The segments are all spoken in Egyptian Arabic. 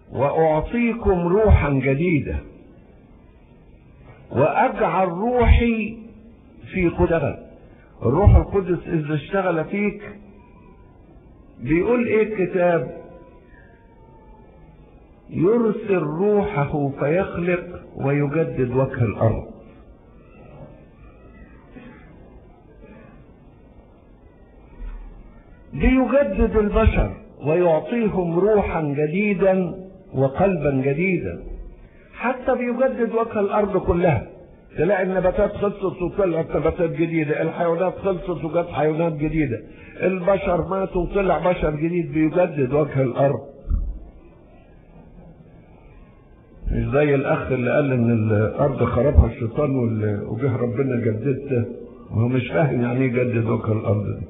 وأعطيكم روحا جديدة وأجعل روحي في قدرة الروح القدس إذا اشتغل فيك بيقول إيه الكتاب يرسل روحه فيخلق ويجدد وجه الأرض ليجدد البشر ويعطيهم روحا جديدا وقلبا جديدا حتى بيجدد وجه الارض كلها تلاقي النباتات خلصت وطلعت نباتات جديدة الحيوانات خلصت وجت حيوانات جديدة البشر ماتوا وطلع بشر جديد بيجدد وجه الارض مش زي الاخ اللي قال ان الارض خربها الشيطان وجه ربنا جددته وهو مش فاهم يعني ايه يجدد وجه الارض دي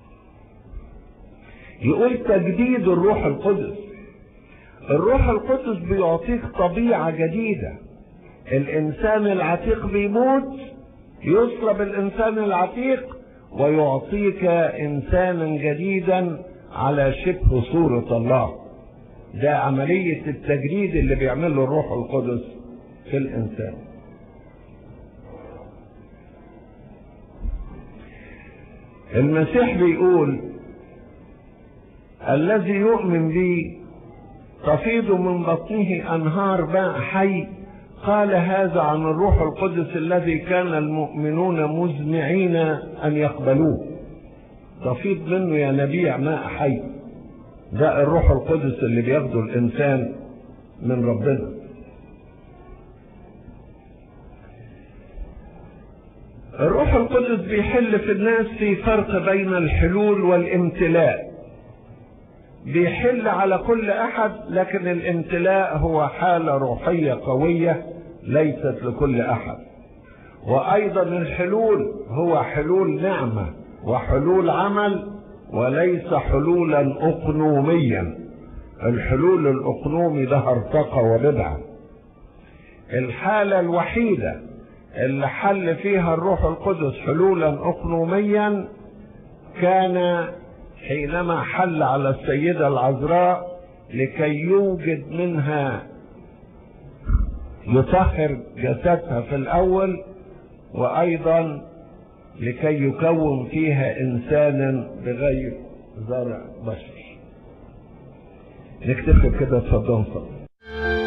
يقول تجديد الروح القدس الروح القدس بيعطيك طبيعة جديدة الإنسان العتيق بيموت يصلب الإنسان العتيق ويعطيك إنسانا جديدا على شبه صورة الله ده عملية التجديد اللي بيعمله الروح القدس في الإنسان المسيح بيقول الذي يؤمن بي تفيض من بطنه انهار ماء حي قال هذا عن الروح القدس الذي كان المؤمنون مزمعين ان يقبلوه تفيض منه ينابيع ماء حي ده الروح القدس اللي بياخده الانسان من ربنا الروح القدس بيحل في الناس في فرق بين الحلول والامتلاء بيحل على كل احد لكن الامتلاء هو حاله روحيه قويه ليست لكل احد وايضا الحلول هو حلول نعمه وحلول عمل وليس حلولا اقنوميا الحلول الاقنومي ده ارتقى وبدعه الحاله الوحيده اللي حل فيها الروح القدس حلولا اقنوميا كان حينما حل على السيدة العذراء لكي يوجد منها يطهر جسدها في الأول وأيضا لكي يكون فيها إنسانا بغير زرع بشر نكتفي كده اتفضل